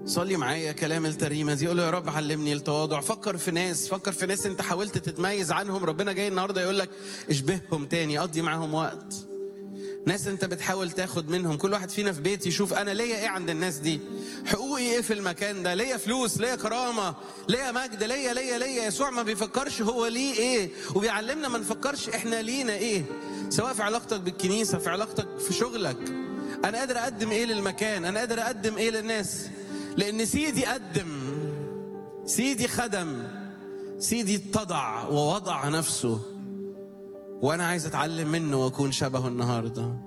صلي معايا كلام التريمه دي قول له يا رب علمني التواضع فكر في ناس فكر في ناس انت حاولت تتميز عنهم ربنا جاي النهارده يقول لك اشبههم تاني قضي معاهم وقت ناس انت بتحاول تاخد منهم كل واحد فينا في بيت يشوف انا ليا ايه عند الناس دي حقوقي ايه في المكان ده ليا فلوس ليا كرامه ليا مجد ليا ليا ليا يسوع ما بيفكرش هو ليه ايه وبيعلمنا ما نفكرش احنا لينا ايه سواء في علاقتك بالكنيسه في علاقتك في شغلك انا قادر اقدم ايه للمكان انا قادر اقدم ايه للناس لان سيدي قدم سيدي خدم سيدي اتضع ووضع نفسه وانا عايز اتعلم منه واكون شبهه النهارده